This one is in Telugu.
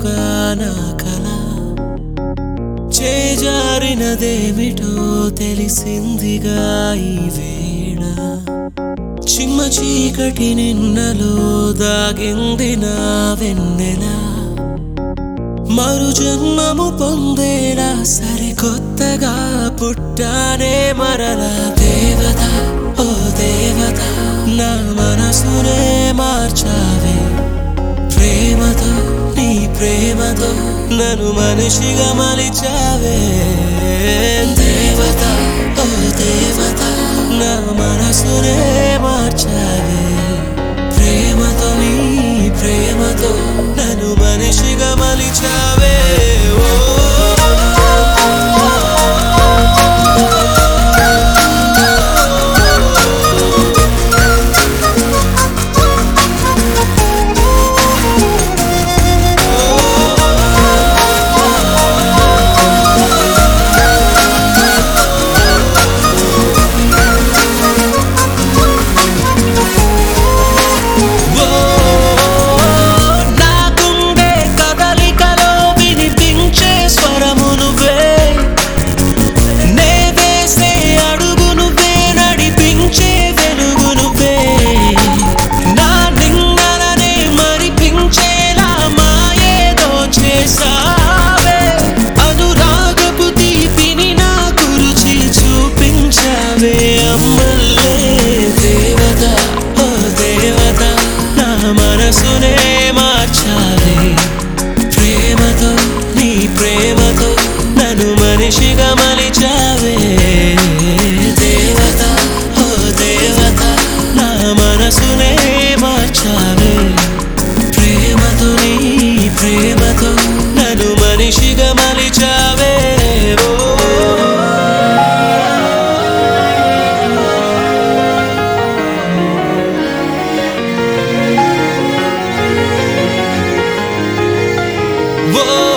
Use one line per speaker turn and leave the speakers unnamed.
నీవా నా కల చేజారినదేమిటో తెలిసిందిగా ఈ వేళ చిమ్మ చీకటి నిన్నలో దాగింది నా వెన్నెల మరు జన్మము పొందేలా సరికొత్తగా పుట్టానే మరలా దేవత ఓ దేవత నా మనసునే మార్చావే ప్రేమతో నీ ప్రేమతో నన్ను మనిషిగా మలిచావే దేవత ఓ దేవత నా మనసునే మార్చావే ప్రేమతో నీ ప్రేమతో నన్ను మనిషిగా మలిచావే ఓ నా గుండె కదలికలో వినిపించే స్వరము నువ్వే నే వేసే అడుగు నువ్వే నడిపించే వెలుగు నువ్వే నా నిన్నలనే మరిపించేలా మాయేదో చేసావే అనురాగపు తీపిని నాకు రుచి చూపించావే అమ్మల్లే దేవత ఓ దేవత నా మనసునే మార్చావే ప్రేమతో నీ ప్రేమతో నన్ను మనిషిగా మలిచావే దేవత ఓ దేవత నా మనసునే మార్చావే ప్రేమతో నీ ప్రేమతో నన్ను మనిషిగా మలిచావే ఓ ఓ